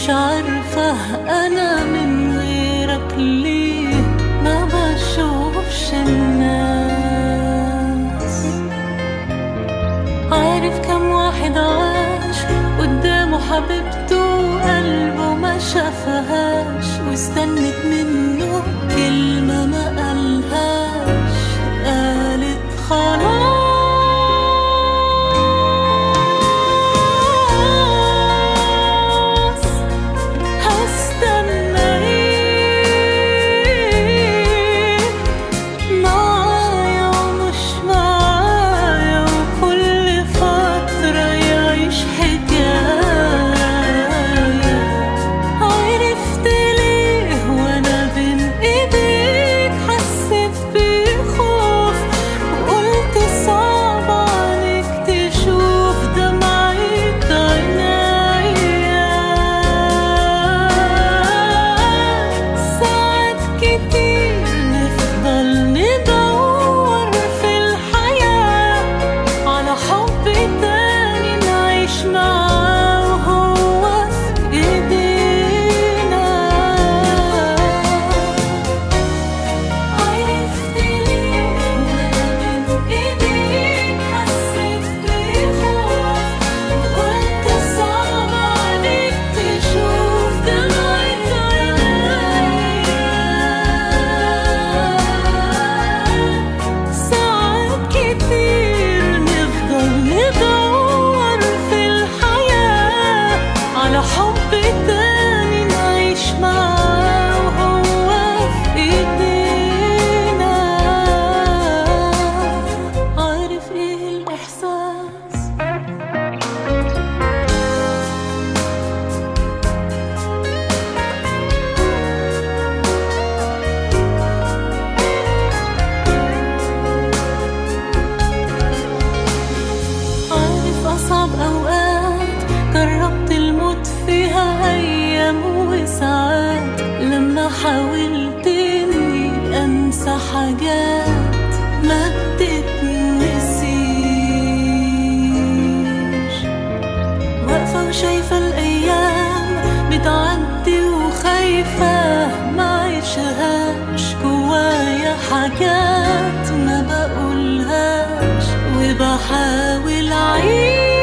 مش عارفة أنا من غيرك ليه ما بشوفش الناس عارف كم واحد عاش قدامه حبيبته وقلبه ما شافهاش واستنت منه كلمة ما قالهاش قالت خلاص هستنى ايه معايا ومش معايا وكل فترة يعيش حكاية عرفت ليه وانا بين ايديك حسيت بخوف وقلت صعب عليك تشوف دمعة عينيا ساعات كتير نفضل ندور في الحياة على حب تاني نعيش معاه وهو في ايدينا عرفت ليه وانا من ايديك حسيت بخوف وقلت صعب عليك تشوف دمعة عينيا ساعات كتير نفضل ندور في الحياة على حب تاني نعيش معاه وهو في ايدينا عارف ايه الاحساس عارف أصعب أوقات جربت الموت فيها أيام وساعات لما حاولت إني أنسى حاجات ما بتتنسيش واقفة وشايفة الأيام بتعدي وخايفة ما عيشهاش جوايا حاجات ما بقولهاش وبحاول أعيش